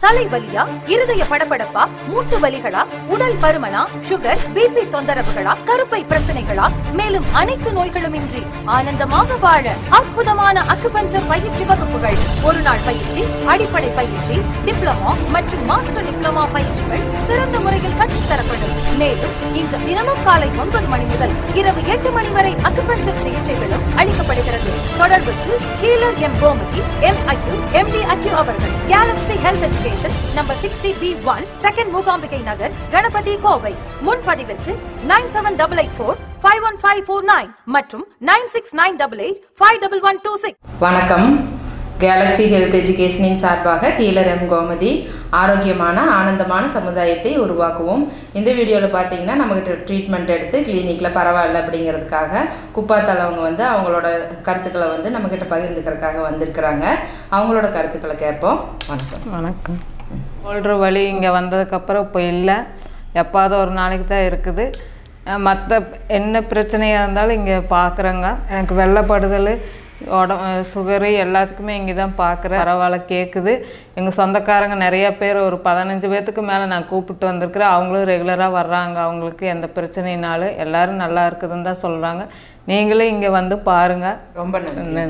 தலைவலியா இருதய படபடப்பா மூட்டு வலிகளா உடல் பருமனா சுகர் பிபி தொந்தரவுகளா கருப்பை பிரச்சனைகளா மேலும் அனைத்து நோய்களும் இன்றி ஆனந்தமாக வாழ அற்புதமான அக்குபஞ்சர் பயிற்சி வகுப்புகள் ஒரு நாள் பயிற்சி அடிப்படை பயிற்சி டிப்ளமோ மற்றும் மாஸ்டர் டிப்ளமா பயிற்சிகள் சிறந்த முறையில் கற்றுத்தரப்படும் மேலும் இங்கு தினமும் காலை ஒன்பது மணி முதல் இரவு எட்டு மணி வரை அக்குபஞ்சர் சிகிச்சைகளும் அளிக்கப்படுகிறது தொடர்புக்கு healer M Gomathi M acu M D acu அவர்கள் galaxy health education number sixty B one second Mookambigai Nagar Ganapathy Kovai முன்பதிவிற்கு nine seven double eight four five one five four nine மற்றும் nine six nine double eight five double one two six வணக்கம் galaxy health எஜுகேஷனின் சார்பாக healer M Gomathi ஆரோக்கியமான ஆனந்தமான சமுதாயத்தை உருவாக்குவோம் இந்த வீடியோவில் பார்த்தீங்கன்னா நம்மகிட்ட ட்ரீட்மெண்ட் எடுத்து கிளினிக்கில் பரவாயில்ல அப்படிங்கிறதுக்காக குப்பாத்தால் அவங்க வந்து அவங்களோட கருத்துக்களை வந்து நம்மக்கிட்ட பகிர்ந்துக்கிறதுக்காக வந்திருக்கிறாங்க அவங்களோட கருத்துக்களை கேட்போம் வணக்கம் வணக்கம் ஷோல்ட்ரு வலி இங்கே வந்ததுக்கப்புறம் இப்போ இல்லை எப்பாவது ஒரு நாளைக்கு தான் இருக்குது மற்ற என்ன பிரச்சனையாக இருந்தாலும் இங்கே பார்க்குறேங்க எனக்கு வெள்ளைப்படுதல் உடம்பு சுகரு எல்லாத்துக்குமே இங்கே தான் பார்க்குறேன் பரவாயில்ல கேட்குது எங்கள் சொந்தக்காரங்க நிறைய பேர் ஒரு பதினஞ்சு பேர்த்துக்கு மேலே நான் கூப்பிட்டு வந்திருக்கிறேன் அவங்களும் ரெகுலராக வர்றாங்க அவங்களுக்கு எந்த பிரச்சனைனாலும் எல்லோரும் நல்லா இருக்குதுன்னு தான் சொல்கிறாங்க நீங்களும் இங்கே வந்து பாருங்கள் ரொம்ப நன்றி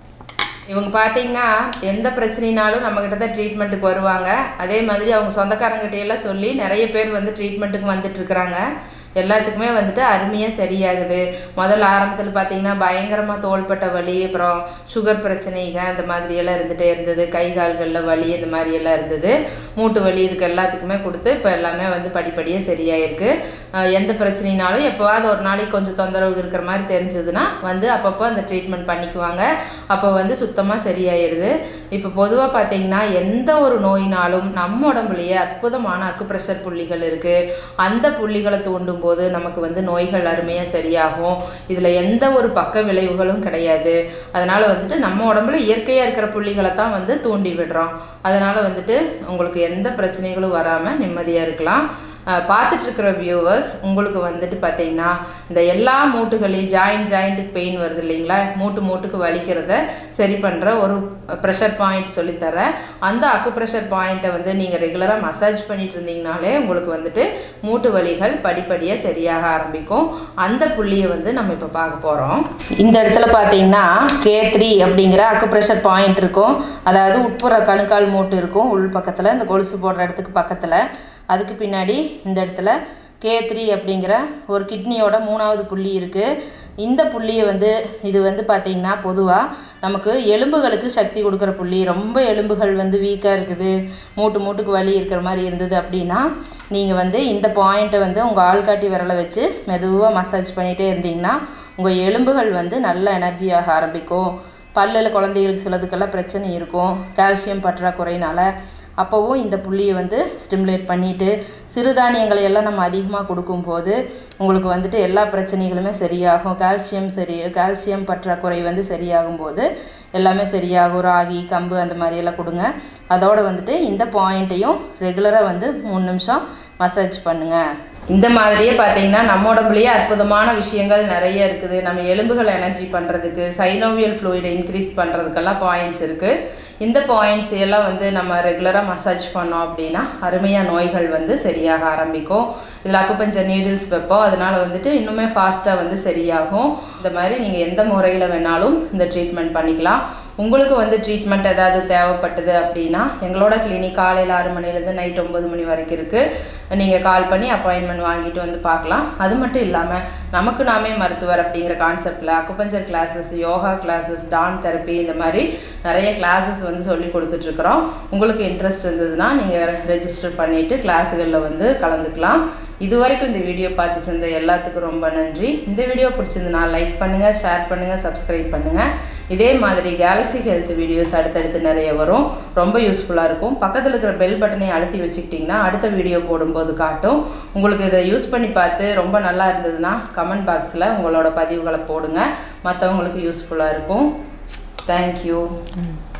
இவங்க பார்த்தீங்கன்னா எந்த பிரச்சனைனாலும் நம்மக்கிட்ட தான் ட்ரீட்மெண்ட்டுக்கு வருவாங்க அதே மாதிரி அவங்க சொந்தக்காரங்கிட்ட எல்லாம் சொல்லி நிறைய பேர் வந்து ட்ரீட்மெண்ட்டுக்கு வந்துட்டு இருக்கிறாங்க எல்லாத்துக்குமே வந்துட்டு அருமையாக சரியாகுது முதல்ல ஆரம்பத்தில் பார்த்தீங்கன்னா பயங்கரமாக தோள்பட்ட வலி அப்புறம் சுகர் பிரச்சனைங்க அந்த மாதிரி எல்லாம் இருந்துகிட்டே இருந்தது கை கால்களில் வலி இந்த மாதிரி எல்லாம் இருந்தது மூட்டு வலி இதுக்கு எல்லாத்துக்குமே கொடுத்து இப்போ எல்லாமே வந்து படிப்படியாக சரியாயிருக்கு அஹ் எந்த பிரச்சனைனாலும் எப்போவாவது ஒரு நாளைக்கு கொஞ்சம் தொந்தரவு இருக்கிற மாதிரி தெரிஞ்சதுன்னா வந்து அப்பப்போ அந்த ட்ரீட்மெண்ட் பண்ணிக்குவாங்க அப்போ வந்து சுத்தமாக சரியாயிருது இப்போ பொதுவாக பார்த்தீங்கன்னா எந்த ஒரு நோயினாலும் நம்ம உடம்புலயே அற்புதமான அக்குப்ரெஷர் புள்ளிகள் இருக்குது அந்த புள்ளிகளை தூண்டும் போது நமக்கு வந்து நோய்கள் அருமையாக சரியாகும் இதில் எந்த ஒரு பக்க விளைவுகளும் கிடையாது அதனால் வந்துட்டு நம்ம உடம்புல இயற்கையாக இருக்கிற புள்ளிகளை தான் வந்து தூண்டி விடுறோம் அதனால் வந்துட்டு உங்களுக்கு எந்த பிரச்சனைகளும் வராமல் நிம்மதியாக இருக்கலாம் அஹ் பார்த்துட்டு இருக்கிற வியூவர்ஸ் உங்களுக்கு வந்துட்டு பார்த்தீங்கன்னா இந்த எல்லா மூட்டுகளையும் ஜாயிண்ட் ஜாயிண்ட்டுக்கு பெயின் வருது இல்லைங்களா மூட்டு மூட்டுக்கு வலிக்கிறத சரி பண்ணுற ஒரு ப்ரெஷர் பாயிண்ட் சொல்லித்தரேன் அந்த அக்கு ப்ரெஷர் பாயிண்ட்டை வந்து நீங்கள் ரெகுலராக மசாஜ் பண்ணிட்டு இருந்தீங்கனாலே உங்களுக்கு வந்துட்டு மூட்டு வலிகள் படிப்படியாக சரியாக ஆரம்பிக்கும் அந்த புள்ளியை வந்து நம்ம இப்போ பார்க்க போகிறோம் இந்த இடத்துல பார்த்தீங்கன்னா கே த்ரீ அப்படிங்கிற அக்கு ப்ரெஷர் பாயிண்ட் இருக்கும் அதாவது உட்புற கணுக்கால் மூட்டு இருக்கும் உள் பக்கத்தில் இந்த கொலுசு போடுற இடத்துக்கு பக்கத்தில் அதுக்கு பின்னாடி இந்த இடத்துல கே த்ரீ அப்படிங்கிற ஒரு கிட்னியோட மூணாவது புள்ளி இருக்குது இந்த புள்ளியை வந்து இது வந்து பார்த்திங்கன்னா பொதுவாக நமக்கு எலும்புகளுக்கு சக்தி கொடுக்குற புள்ளி ரொம்ப எலும்புகள் வந்து வீக்காக இருக்குது மூட்டு மூட்டுக்கு வலி இருக்கிற மாதிரி இருந்தது அப்படின்னா நீங்கள் வந்து இந்த பாயிண்ட்டை வந்து உங்கள் ஆள்காட்டி விரலை வச்சு மெதுவாக மசாஜ் பண்ணிகிட்டே இருந்தீங்கன்னா உங்கள் எலும்புகள் வந்து நல்ல எனர்ஜியாக ஆரம்பிக்கும் பல்லில் குழந்தைகளுக்கு சிலதுக்கெல்லாம் பிரச்சனை இருக்கும் கால்சியம் பற்றாக்குறையினால அப்போவும் இந்த புள்ளியை வந்து ஸ்டிமுலேட் பண்ணிவிட்டு சிறுதானியங்களை எல்லாம் நம்ம அதிகமாக கொடுக்கும்போது உங்களுக்கு வந்துட்டு எல்லா பிரச்சனைகளுமே சரியாகும் கால்சியம் சரி கால்சியம் பற்றாக்குறை வந்து சரியாகும் போது எல்லாமே சரியாகும் ராகி கம்பு அந்த மாதிரி எல்லாம் கொடுங்க அதோட வந்துட்டு இந்த பாயிண்ட்டையும் ரெகுலராக வந்து மூணு நிமிஷம் மசாஜ் பண்ணுங்கள் இந்த மாதிரியே பார்த்தீங்கன்னா நம்ம உடம்புலயே அற்புதமான விஷயங்கள் நிறைய இருக்குது நம்ம எலும்புகள் எனர்ஜி பண்ணுறதுக்கு சைனோவியல் ஃப்ளூயிடை இன்க்ரீஸ் பண்ணுறதுக்கெல்லாம் பாயிண்ட்ஸ் இருக்குது இந்த பாயிண்ட்ஸ் எல்லாம் வந்து நம்ம ரெகுலராக மசாஜ் பண்ணோம் அப்படின்னா அருமையாக நோய்கள் வந்து சரியாக ஆரம்பிக்கும் இதில் அக்குப்பஞ்சர் நீடில்ஸ் வைப்போம் அதனால் வந்துட்டு இன்னுமே ஃபாஸ்ட்டாக வந்து சரியாகும் இந்த மாதிரி நீங்கள் எந்த முறையில் வேணாலும் இந்த ட்ரீட்மெண்ட் பண்ணிக்கலாம் உங்களுக்கு வந்து ட்ரீட்மெண்ட் ஏதாவது தேவைப்பட்டது அப்படின்னா எங்களோட கிளினிக் காலையில் ஆறு மணிலேருந்து நைட் ஒம்பது மணி வரைக்கும் இருக்குது நீங்கள் கால் பண்ணி அப்பாயின்மெண்ட் வாங்கிட்டு வந்து பார்க்கலாம் அது மட்டும் இல்லாமல் நமக்கு நாமே மருத்துவர் அப்படிங்கிற கான்செப்டில் அக்குபஞ்சர் கிளாஸஸ் யோகா கிளாஸஸ் டான் தெரப்பி இந்த மாதிரி நிறைய கிளாஸஸ் வந்து சொல்லி கொடுத்துட்ருக்குறோம் உங்களுக்கு இன்ட்ரெஸ்ட் இருந்ததுன்னா நீங்கள் ரெஜிஸ்டர் பண்ணிவிட்டு கிளாஸுகளில் வந்து கலந்துக்கலாம் இது வரைக்கும் இந்த வீடியோ பார்த்துட்டு இருந்த எல்லாத்துக்கும் ரொம்ப நன்றி இந்த வீடியோ பிடிச்சிருந்தனா லைக் பண்ணுங்கள் ஷேர் பண்ணுங்கள் சப்ஸ்கிரைப் பண்ணுங்கள் இதே மாதிரி கேலக்ஸி ஹெல்த் வீடியோஸ் அடுத்தடுத்து நிறைய வரும் ரொம்ப யூஸ்ஃபுல்லாக இருக்கும் பக்கத்தில் இருக்கிற பெல் பட்டனை அழுத்தி வச்சுக்கிட்டிங்கன்னா அடுத்த வீடியோ போடும்போது காட்டும் உங்களுக்கு இதை யூஸ் பண்ணி பார்த்து ரொம்ப நல்லா இருந்ததுன்னா கமெண்ட் பாக்ஸில் உங்களோட பதிவுகளை போடுங்க மற்றவங்களுக்கு யூஸ்ஃபுல்லாக இருக்கும் தேங்க்யூ